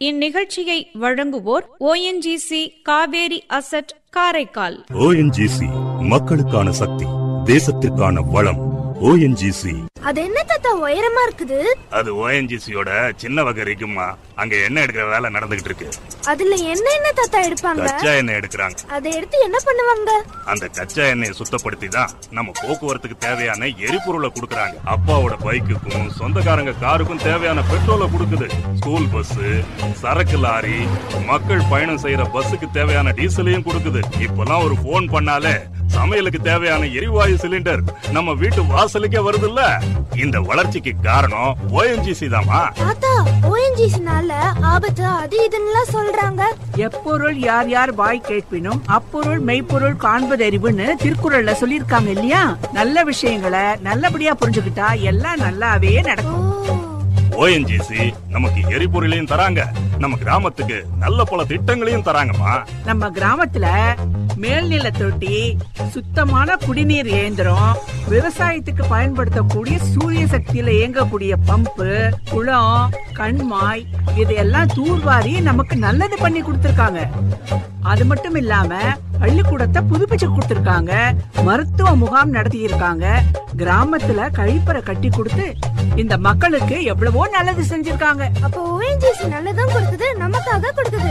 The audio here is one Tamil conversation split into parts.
இந்நிகழ்ச்சியை வழங்குவோர் ONGC Cauvery asset Karaikal ONGC மக்களுக்கான சக்தி தேசத்திற்கான வளம் ஓஎன்ஜிசி அது என்ன தாத்தா உயரமா இருக்குது அது ஓஎன்ஜிசியோட சின்ன வகை இருக்குமா அங்க எண்ணெய் எடுக்கிற வேலை நடந்துகிட்டு இருக்கு அதுல என்ன என்ன தாத்தா எடுப்பாங்க கச்சா எண்ணெய் எடுக்கிறாங்க அதை எடுத்து என்ன பண்ணுவாங்க அந்த கச்சா எண்ணெயை சுத்தப்படுத்தி தான் நம்ம போக்குவரத்துக்கு தேவையான எரிபொருளை கொடுக்கறாங்க அப்பாவோட பைக்குக்கும் சொந்தக்காரங்க காருக்கும் தேவையான பெட்ரோலை கொடுக்குது ஸ்கூல் பஸ் சரக்கு லாரி மக்கள் பயணம் செய்யற பஸ்ஸுக்கு தேவையான டீசலையும் கொடுக்குது இப்பெல்லாம் ஒரு ஃபோன் பண்ணாலே சமையலுக்கு தேவையான எரிவாயு சிலிண்டர் நம்ம வீட்டு வாசலுக்கே வருதுல்ல இந்த வளர்ச்சிக்கு காரணம் ஓஎன்ஜிசி தாமா தாத்தா ஓஎன்ஜிசினால ஆபத்து அது இதுன்னு சொல்றாங்க எப்பொருள் யார் யார் வாய் கேட்பினும் அப்பொருள் மெய்ப்பொருள் காண்பதறிவுன்னு திருக்குறள்ல சொல்லிருக்காங்க இல்லையா நல்ல விஷயங்களை நல்லபடியா புரிஞ்சுக்கிட்டா எல்லாம் நல்லாவே ஓ நடக்கும் ஓஎன்ஜிசி நமக்கு எரிபொருளையும் தராங்க நம்ம கிராமத்துக்கு நல்ல பல திட்டங்களையும் தராங்கம்மா நம்ம கிராமத்துல மேல்நில தொட்டி சுத்தமான குடிநீர் இயந்திரம் விவசாயத்துக்கு பயன்படுத்தக்கூடிய சூரிய சக்தியில இயங்கக்கூடிய பம்பு குளம் கண்மாய் இதையெல்லாம் தூர்வாரி நமக்கு நல்லது பண்ணி கொடுத்திருக்காங்க அது மட்டும் இல்லாம பள்ளிக்கூடத்தை புதுப்பிச்சு கொடுத்திருக்காங்க மருத்துவ முகாம் நடத்தி இருக்காங்க கிராமத்துல கழிப்பறை கட்டி கொடுத்து இந்த மக்களுக்கு எவ்வளவோ நல்லது செஞ்சிருக்காங்க அப்போ ஓஎன்ஜிசி நல்லதும் கொடுக்குது நமக்காக கொடுக்குது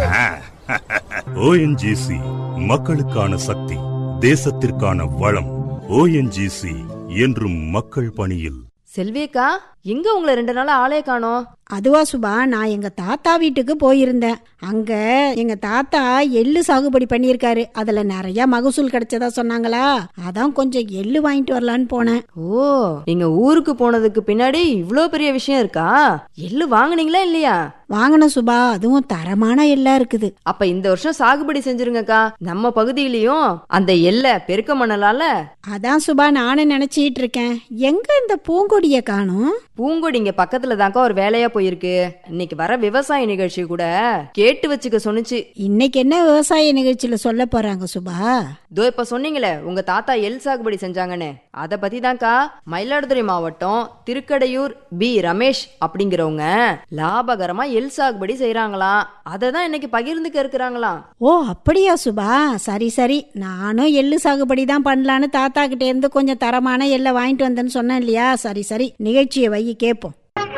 ஓஎன்ஜிசி மக்களுக்கான சக்தி தேசத்திற்கான வளம் ஓஎன்ஜிசி என்றும் மக்கள் பணியில் செல்வியக்கா எங்க உங்களை ரெண்டு நாளா ஆளே காணோம் அதுவா சுபா நான் எங்க தாத்தா வீட்டுக்கு போயிருந்தேன் அங்க எங்க தாத்தா எள்ளு சாகுபடி பண்ணியிருக்காரு அதுல நிறைய மகசூல் கிடைச்சதா சொன்னாங்களா அதான் கொஞ்சம் எள்ளு வாங்கிட்டு வரலான்னு போனேன் ஓ நீங்க ஊருக்கு போனதுக்கு பின்னாடி இவ்ளோ பெரிய விஷயம் இருக்கா எள்ளு வாங்குனீங்களா இல்லையா வாங்கின சுபா அதுவும் தரமான எள்ளா இருக்குது அப்ப இந்த வருஷம் சாகுபடி செஞ்சிருங்கக்கா நம்ம பகுதியிலயும் அந்த எல்ல பெருக்க மணலால அதான் சுபா நானும் நினைச்சிட்டு இருக்கேன் எங்க இந்த பூங்கொடிய காணும் பூங்கொடி இங்க பக்கத்துல தான்க்கா ஒரு வேலையா போயிருக்கு இன்னைக்கு வர விவசாய நிகழ்ச்சி கூட கேட்டு வச்சுக்க சொன்னுச்சு இன்னைக்கு என்ன விவசாய நிகழ்ச்சியில சொல்ல போறாங்க சுபா தோ இப்ப சொன்னீங்களே உங்க தாத்தா எல் சாகுபடி செஞ்சாங்கன்னு அத பத்தி தான்க்கா மயிலாடுதுறை மாவட்டம் திருக்கடையூர் பி ரமேஷ் அப்படிங்கிறவங்க லாபகரமா எல் சாகுபடி செய்யறாங்களாம் அதை தான் இன்னைக்கு பகிர்ந்துக்க இருக்கிறாங்களாம் ஓ அப்படியா சுபா சரி சரி நானும் எள்ளு சாகுபடி தான் பண்ணலான்னு தாத்தா கிட்ட இருந்து கொஞ்சம் தரமான எள்ளை வாங்கிட்டு வந்தேன்னு சொன்னேன் இல்லையா சரி சரி நிகழ்ச்சியை வை கேட்போம்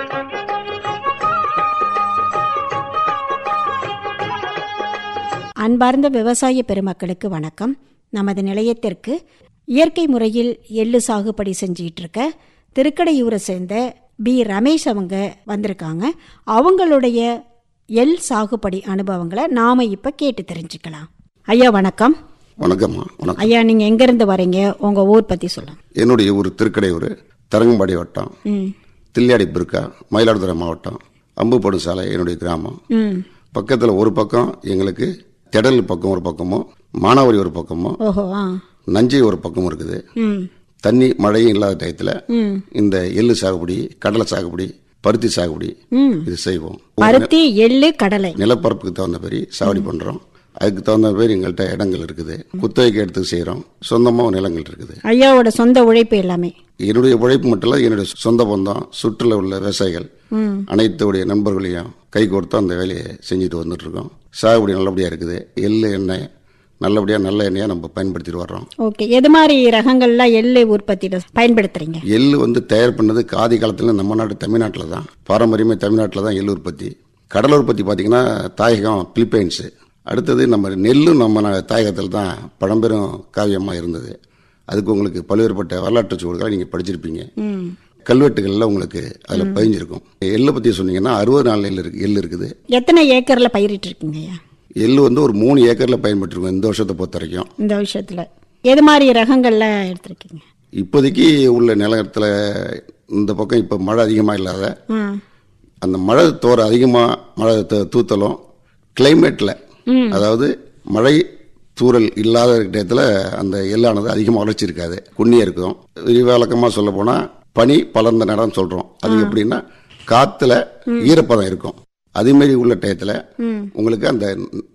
அன்பார்ந்த விவசாய பெருமக்களுக்கு வணக்கம் நமது நிலையத்திற்கு இயற்கை முறையில் எள்ளு சாகுபடி செஞ்சிட்டு இருக்க திருக்கடையூரை சேர்ந்த பி ரமேஷ் அவங்க வந்திருக்காங்க அவங்களுடைய எள் சாகுபடி அனுபவங்களை நாம இப்ப கேட்டு தெரிஞ்சுக்கலாம் ஐயா வணக்கம் வணக்கம்மா வணக்கம் ஐயா நீங்க எங்க இருந்து வரீங்க உங்க ஊர் பத்தி சொல்லுங்க என்னுடைய ஊர் திருக்கடையூர் தரங்கம்பாடி வட்டம் ம் தில்லியாடி பிற்கா மயிலாடுதுறை மாவட்டம் அம்புப்படு சாலை என்னுடைய கிராமம் ம் பக்கத்தில் ஒரு பக்கம் எங்களுக்கு திடல் பக்கம் ஒரு பக்கமும் மானாவரி ஒரு பக்கமும் ஓஹோ ஆ நஞ்சை ஒரு பக்கமும் இருக்குது ம் தண்ணி மழையும் இல்லாத டயத்தில் ம் இந்த எள்ளு சாகுபடி கடலை சாகுபடி பருத்தி சாகுபடி ம் இது செய்வோம் பருத்தி எள்ளு கடலை நிலப்பரப்புக்கு தகுந்த மாதிரி சாகுபடி பண்றோம் அதுக்கு தகுந்த மாதிரி எங்கள்கிட்ட இடங்கள் இருக்குது குத்தகைக்கு எடுத்து செய்கிறோம் சொந்தமாக நிலங்கள் இருக்குது ஐயாவோட சொந்த உழைப்பு எல்லாமே என்னுடைய உழைப்பு மட்டும் இல்ல என்னுடைய சொந்த பந்தம் சுற்றுல உள்ள விவசாயிகள் ம் அனைத்துடைய நண்பர்களையும் கை கொடுத்து அந்த வேலையை செஞ்சுட்டு வந்துட்டு இருக்கோம் சாகுபடி நல்லபடியா இருக்குது எள்ளு எண்ணெய் நல்லபடியா நல்ல எண்ணெயை நம்ம பயன்படுத்திட்டு வர்றோம் ஓகே எது மாதிரி ரகங்கள்லாம் எள்ளு உற்பத்தியில பயன்படுத்துறீங்க எள்ளு வந்து தயார் பண்ணது ஆதி காலத்துல நம்ம நாட்டு தமிழ்நாட்டில் தான் பாரம்பரியமே தமிழ்நாட்டில் தான் எள்ளு உற்பத்தி கடலை உற்பத்தி பார்த்தீங்கன்னா தாயகம் பிலிப்பைன்ஸு அடுத்தது நம்ம நெல்லும் நம்ம நா- தாயகத்தில் தான் பழம்பெரும் காவியமாக இருந்தது அதுக்கு உங்களுக்கு பல்வேறுபட்ட வரலாற்று சூழல்களை நீங்கள் படிச்சிருப்பீங்க ம் கல்வெட்டுகளில் உங்களுக்கு அதில் பதிஞ்சிருக்கும் எள்ளை பற்றி சொன்னீங்கன்னா அறுபது நாள் எள் இருக்கு எள் இருக்குது எத்தனை ஏக்கர்ல பயிரிட்டு இருக்கீங்க ஐயா எள்ளு வந்து ஒரு மூணு ஏக்கரில் பயன்பட்டுருக்கும் இந்த வருஷத்தை பொறுத்த வரைக்கும் இந்த விஷயத்துல எது மாதிரி ரகங்கள்லாம் எடுத்திருக்கீங்க இப்போதைக்கு உள்ள நிலத்தில் இந்த பக்கம் இப்போ மழை அதிகமாக இல்லாத ம் அந்த மழை தோற அதிகமாக மழை த- தூத்தலும் கிளைமேட்டில் அதாவது மழை தூறல் இல்லாத இடத்துல அந்த எள்ளானது அதிகமாக வளர்ச்சி இருக்காது குன்னியாக இருக்கும் விரிவாலக்கமாக சொல்ல போனால் பனி பலர்ந்த நிலம் சொல்கிறோம் அது எப்படின்னா காற்றுல ஈரப்பதம் இருக்கும் அதேமாரி உள்ள டயத்தில் உங்களுக்கு அந்த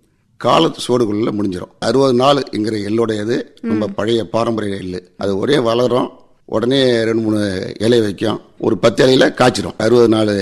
கால சோடுகளில் முடிஞ்சிடும் அறுபது நாளுங்கிற எள்ளுடையது நம்ம பழைய பாரம்பரிய எள்ளு அது ஒரே வளரும் உடனே ரெண்டு மூணு இலை வைக்கும் ஒரு பத்து இலையில காய்ச்சிரும் அறுபது நாள்